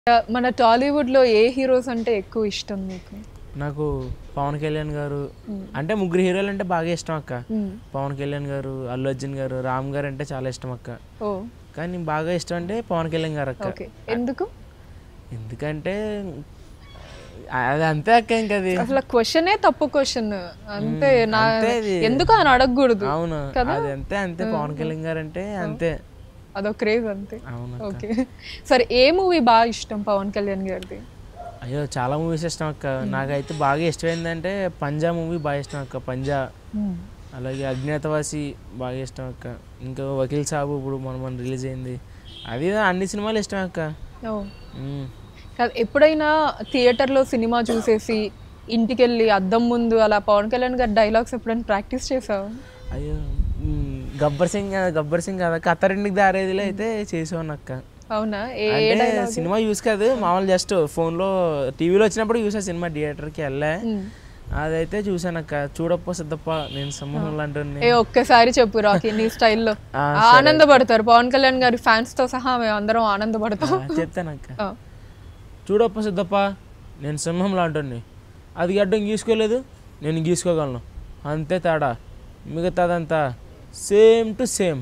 మన టాలీవుడ్ లో ఏ హీరోస్ అంటే ఎక్కువ ఇష్టం మీకు నాకు పవన్ కళ్యాణ్ గారు అంటే ముగ్గురు హీరోలు అంటే బాగా ఇష్టం అక్క మ్మ్. పవన్ కళ్యాణ్ గారు అల్లు అర్జున్ గారు రామ్ గారు అంటే చాలా ఇష్టం అక్క ఓ కానీ బాగా ఇష్టం అంటే పవన్ కళ్యాణ్ గారు అక్క ఓకే ఎందుకు ఎందుకంటే అది అంతే అక్క ఇంక అది అసలు క్వశ్చనే తప్పు క్వశ్చన్ అంతే నా అంతే అది. ఎందుకు అని అడగకూడదు అవును అది అంతే అంతే పవన్ కళ్యాణ్ గారు అంటే అంతే అదో క్రేజ్ అంతే అవును ఓకే సరే ఏ మూవీ బాగా ఇష్టం పవన్ కళ్యాణ్ గారిది అయ్యో చాలా మూవీస్ ఇష్టం అక్క నాకైతే బాగా ఇష్టమైందంటే పంజా మూవీ బాగా ఇష్టం అక్క పంజా అలాగే అజ్ఞాతవాసి బాగా ఇష్టం అక్క ఇంకా వకీల్ సాబు ఇప్పుడు మన మన రిలీజ్ అయింది అది అన్ని సినిమాలు ఇష్టం అక్క ఓ మ్మ్. కాదు ఎప్పుడైనా థియేటర్లో సినిమా చూసేసి ఇంటికి వెళ్ళి అద్దం ముందు అలా పవన్ కళ్యాణ్ గారి డైలాగ్స్ ఎప్పుడైనా ప్రాక్టీస్ చేసావు అయ్యో మ్మ్. గబ్బర్ సింగ్ గబ్బర్ సింగ్ కదా కత్తరింటికి దారేదిలో అయితే చేసేవాను అక్క అవునా ఏ అంటే సినిమా యూస్ కాదు మామూలు జస్ట్ ఫోన్లో టీవీలో వచ్చినప్పుడు చూసా సినిమా థియేటర్కి వెళ్ళా మ్మ్. అదైతే చూసాను అక్క చూడప్ప సిద్ధప్ప నేను సమూహం లాంటి ఏ ఒక్కసారి చెప్పు రాకీ నీ స్టైల్లో ఆ, ఆనందపడతారు పవన్ కళ్యాణ్ గారి ఫ్యాన్స్ తో సహా మేము అందరం ఆనందపడతాం చెప్తాను అక్క ఆ. చూడప్ప సిద్ధప్ప నేను సింహం లాంటి అది గడ్డం గీసుకోలేదు నేను గీసుకోగలను అంతే తేడా మిగతాదంతా సేమ్ టు సేమ్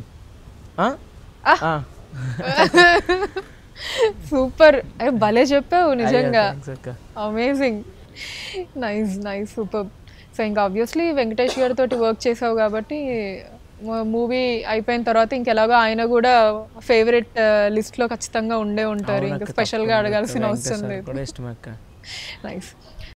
సూపర్ ఏ భలే చెప్పావు నిజంగా అక్క amazing nice nice super so ఇంకా ఆబ్వియస్లీ వెంకటేష్ గారితో వర్క్ చేసావు కాబట్టి మూవీ అయిపోయిన తర్వాత ఇంకెలాగో ఆయన కూడా ఫేవరెట్ లిస్ట్ లో ఖచ్చితంగా ఉండే ఉంటారు ఇంకా స్పెషల్ గా అడగాల్సిన అవసరం లేదు కూడా ఇష్టం అక్క నైస్